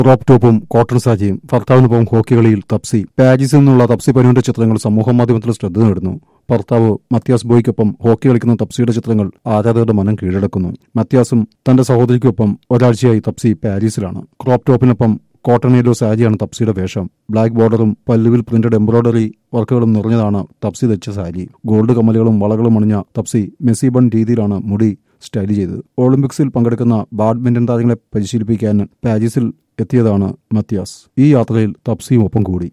crop ടോപ്പും cotton സാജിയും ഭർത്താവിനൊപ്പം hockey കളിയിൽ തപ്സി പാരീസിൽ നിന്നുള്ള തപ്സി പനുവിന്റെ ചിത്രങ്ങൾ സമൂഹമാധ്യമത്തിൽ ശ്രദ്ധ നേടുന്നു ഭർത്താവ് മത്യാസ് ബോയ്ക്കൊപ്പം ഹോക്കി കളിക്കുന്ന തപ്സിയുടെ ചിത്രങ്ങൾ ആരാധകരുടെ മനം കീഴടക്കുന്നു മത്യാസും തന്റെ സഹോദരിക്കൊപ്പം ഒരാഴ്ചയായി തപ്സി പാരീസിലാണ് ക്രോപ്പ് ടോപ്പിനൊപ്പം കോട്ടൺ യെല്ലോ സാരിയാണ് തപ്സിയുടെ വേഷം ബ്ലാക്ക് ബോർഡറും പല്ലുവിൽ പ്രിന്റഡ് എംബ്രോയിഡറി വർക്കുകളും നിറഞ്ഞതാണ് തപ്സി ധരിച്ച സാരി ഗോൾഡ് കമ്മലുകളും വളകളും അണിഞ്ഞ തപ്സി മെസ്സി ബൺ രീതിയിലാണ് മുടി സ്റ്റൈൽ ചെയ്തത് ഒളിമ്പിക്സിൽ പങ്കെടുക്കുന്ന ബാഡ്മിന്റൺ താരങ്ങളെ പരിശീലിപ്പിക്കാൻ പാരീസിൽ എത്തിയതാണ് മത്യാസ് ഈ യാത്രയിൽ തപ്സിയും ഒപ്പം കൂടി